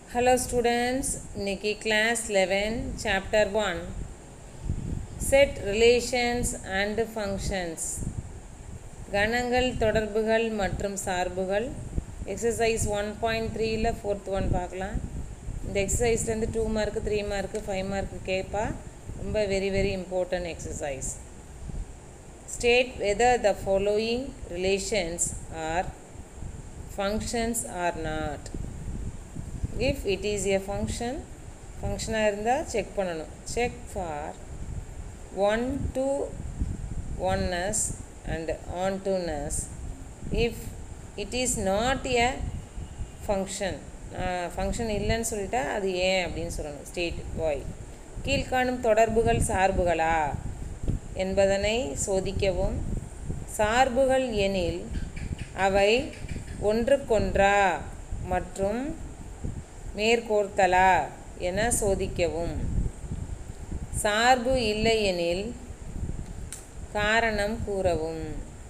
hello students இன்னைக்கு class eleven chapter one set relations and functions கணங்கள் தொடர்புகள் மற்றும் சார்புகள் எக்ஸசைஸ் ஒன் பாயிண்ட் த்ரீயில் ஃபோர்த் ஒன் பார்க்கலாம் இந்த எக்ஸசைஸ்லேருந்து two mark three mark five mark கேட்பா ரொம்ப very very important exercise state whether the following relations are functions or not if it is a function ஃபங்க்ஷனாக இருந்தால் செக் பண்ணணும் check for one to oneness and ontoness if it is not a function function இல்லைன்னு சொல்லிட்டா அது ஏன் அப்படின்னு சொல்லணும் state வாய் கீழ்காணும் தொடர்புகள் சார்புகளா என்பதனை சோதிக்கவும் சார்புகள் எனில் அவை ஒன்றுக்கொன்றா மற்றும் மேற்கோர்த்தலா என சோதிக்கவும் சார்பு இல்லையெனில் காரணம் கூறவும்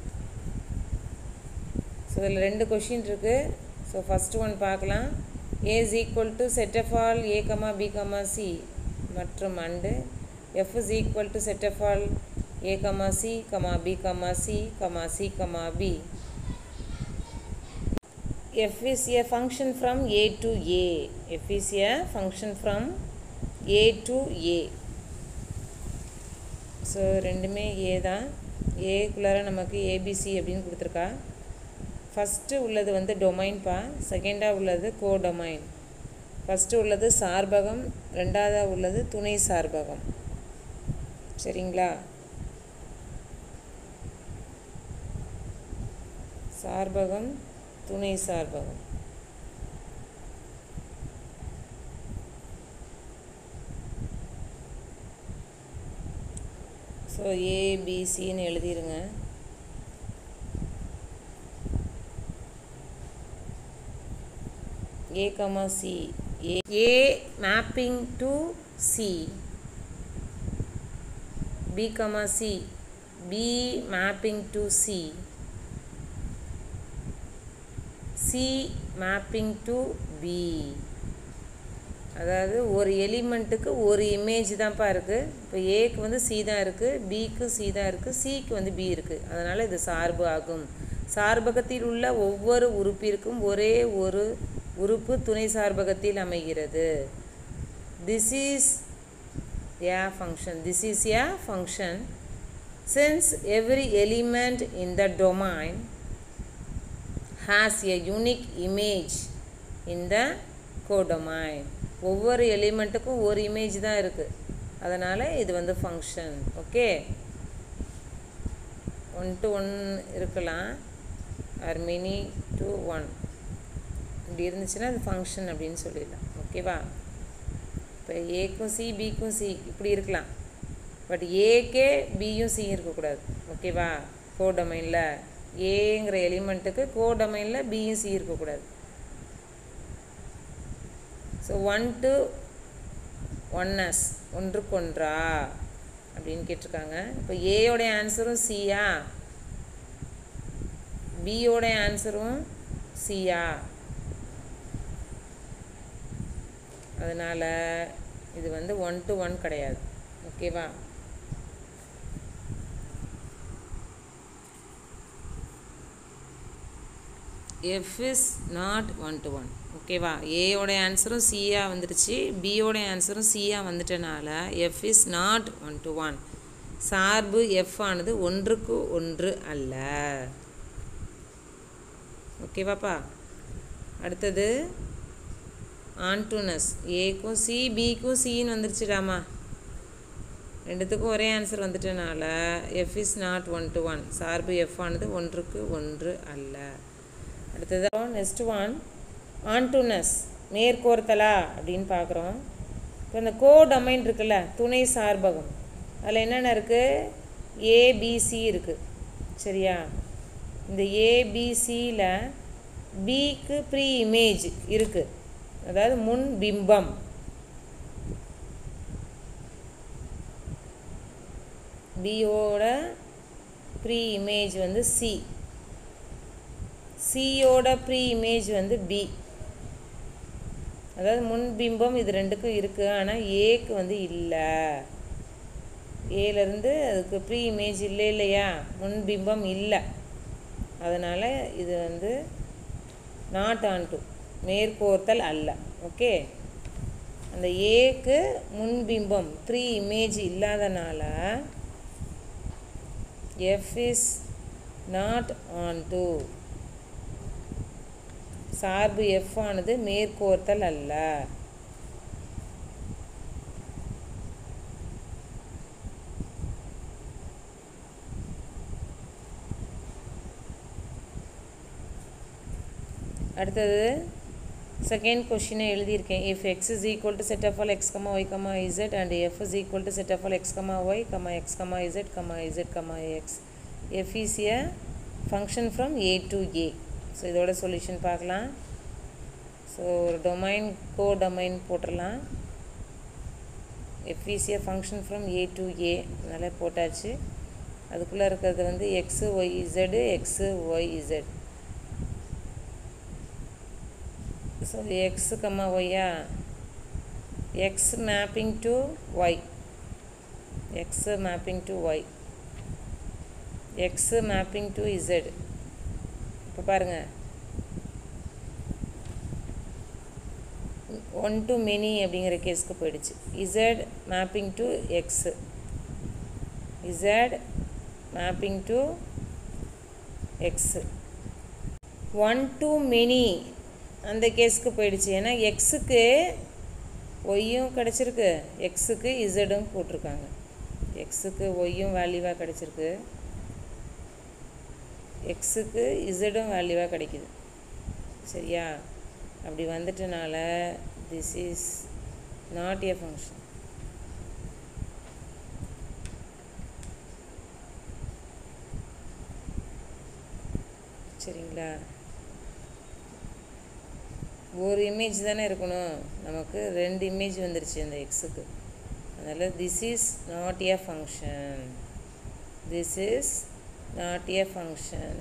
ஸோ இதில் ரெண்டு கொஷின் இருக்குது ஸோ ஃபஸ்ட்டு ஒன் பார்க்கலாம் A is equal to set of all A comma B comma C மற்றும் and F is equal to set of all A comma C comma B comma C comma C comma B f is a function from a to a f is a function from a to a so ரெண்டுமே A தான் ஏக்குள்ளார நமக்கு ABC அப்படின்னு கொடுத்துருக்கா first உள்ளது வந்து டொமைன்பா செகண்டாக உள்ளது கோ domain first உள்ளது சார்பகம் ரெண்டாவதாக உள்ளது துணை சார்பகம் சரிங்களா சார்பகம் துணை சார்பகம் ஸோ ஏபிசின்னு எழுதிருங்க A comma C A A mapping to C B comma C B mapping to C C mapping to B அதாவது ஒரு எலிமெண்ட்டுக்கு ஒரு இமேஜ் தான்ப்பா இருக்குது இப்போ ஏக்கு வந்து சி தான் இருக்குது பிக்கு சி தான் இருக்குது சிக்கு வந்து பி இருக்குது அதனால் இது சார்பு ஆகும் சார்பகத்தில் உள்ள ஒவ்வொரு உறுப்பிற்கும் ஒரே ஒரு உறுப்பு துணை சார்பகத்தில் அமைகிறது this is a function this is a function since every element in the domain has a unique image in the codomain ஒவ்வொரு எலிமெண்ட்டுக்கும் ஒரு இமேஜ் தான் இருக்குது அதனால் இது வந்து function okay one to one இருக்கலாம் ஆர் மினி டு ஒன் இப்படி இருந்துச்சுன்னா அது ஃபங்க்ஷன் அப்படின்னு சொல்லிடலாம் ஓகேவா இப்போ ஏக்கும் சி பிக்கும் சி இப்படி இருக்கலாம் பட் ஏக்கே பியும் சி இருக்கக்கூடாது ஓகேவா கோடமைனில் ஏங்கிற எலிமெண்ட்டுக்கு கோ டொமைனில் பியும் சி இருக்கக்கூடாது ஸோ ஒன் டு ஒன்னஸ் ஒன்றுக்கொன்றா அப்படின்னு கேட்டிருக்காங்க இப்போ ஏயோடைய ஆன்சரும் சியா பியோடைய ஆன்சரும் சியா அதனால் இது வந்து ஒன் டு ஒன் கிடையாது ஓகேவா F is not one to one ஓகேவா ஏயோட ஆன்சரும் சியாக வந்துடுச்சு பியோட ஆன்சரும் சியாக வந்துட்டனால F is not one to one சார்பு எஃப் ஆனது ஒன்றுக்கு ஒன்று அல்ல ஓகேவாப்பா அடுத்தது ஆன்டுனஸ் ஏக்கும் சி பிக்கும் சின்னு வந்துருச்சுடாமா ரெண்டுத்துக்கும் ஒரே ஆன்சர் வந்துட்டனால F is not one to one சார்பு எஃப் ஆனது ஒன்றுக்கு ஒன்று அல்ல அடுத்தது நெக்ஸ்ட் ஒன் ஆன்டுனஸ் மேற்கோர்த்தலா அப்படின்னு பார்க்குறோம் இப்போ இந்த கோ டொமைன் இருக்குல்ல துணை சார்பகம் அதில் என்னென்ன இருக்குது ஏபிசி இருக்குது சரியா இந்த ஏபிசியில் பிக்கு ப்ரீ இமேஜ் இருக்குது அதாவது முன் பிம்பம் பியோட ப்ரீ இமேஜ் வந்து சி சியோட ப்ரீ இமேஜ் வந்து பி அதாவது முன்பிம்பம் இது ரெண்டுக்கும் இருக்குது ஆனால் ஏக்கு வந்து இல்லை ஏலேருந்து அதுக்கு ப்ரீ இமேஜ் இல்லை இல்லையா முன்பிம்பம் இல்லை அதனால் இது வந்து நாட் ஆன் டு மேற்கோர்த்தல் அல்ல ஓகே அந்த ஏக்கு முன்பிம்பம் ப்ரீ இமேஜ் இல்லாதனால F is not onto சார்பு எஃப் ஆனது மேற்கோர்த்தல் அல்ல அடுத்தது செகண்ட் கொஷினை எழுதியிருக்கேன் if X is equal to set of all X comma Y comma Z and F is equal to set of all X comma Y comma X comma Z comma Z comma X F is a function from A to A so இதோட solution பார்க்கலாம் so ஒரு domain கோ domain போட்டுடலாம் F is a function from A to A அதனால் போட்டாச்சு அதுக்குள்ளே இருக்கிறது வந்து X Y Z X Y Z so x comma y ah x mapping to y x mapping to y x mapping to z இப்போ பாருங்க one to many அப்படிங்கிற கேஸ்க்கு போயிடுச்சு Z mapping to X Z mapping to X one to many அந்த கேஸுக்கு போயிடுச்சு ஏன்னா எக்ஸுக்கு ஒய்யும் கிடச்சிருக்கு எக்ஸுக்கு இசடும் போட்டிருக்காங்க எக்ஸுக்கு ஒய்யும் வேல்யூவாக கிடச்சிருக்கு எக்ஸுக்கு இசடும் வேல்யூவாக கிடைக்குது சரியா அப்படி வந்துட்டனால this is not a function சரிங்களா ஒரு இமேஜ் தானே இருக்கணும் நமக்கு ரெண்டு இமேஜ் வந்துருச்சு அந்த எக்ஸுக்கு அதனால் this is not a function this is not a function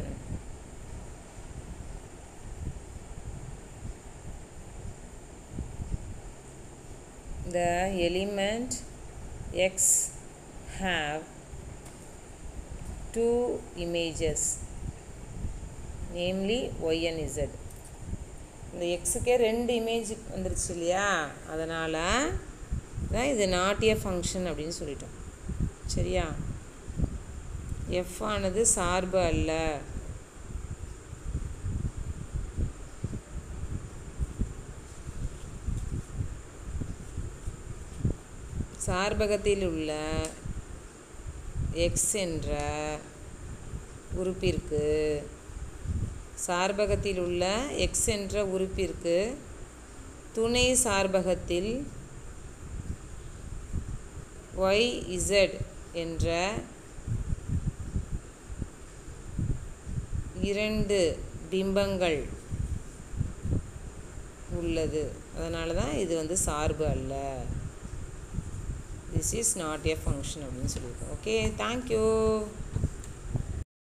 the element x have two images namely y and z இந்த எக்ஸுக்கே ரெண்டு இமேஜ் வந்துருச்சு இல்லையா அதனால் தான் இது நாட் ஏ ஃபங்க்ஷன் அப்படின்னு சொல்லிட்டோம் சரியா எஃப் ஆனது சார்பு அல்ல சார்பகத்தில் உள்ள எக்ஸ் என்ற உறுப்பிற்கு சார்பகத்தில் உள்ள எக்ஸ் என்ற உறுப்பிற்கு துணை சார்பகத்தில் ஒய் இசட் என்ற இரண்டு பிம்பங்கள் உள்ளது அதனால தான் இது வந்து சார்பு அல்ல this is not a function அப்படின்னு சொல்லியிருக்கோம் ஓகே தேங்க்யூ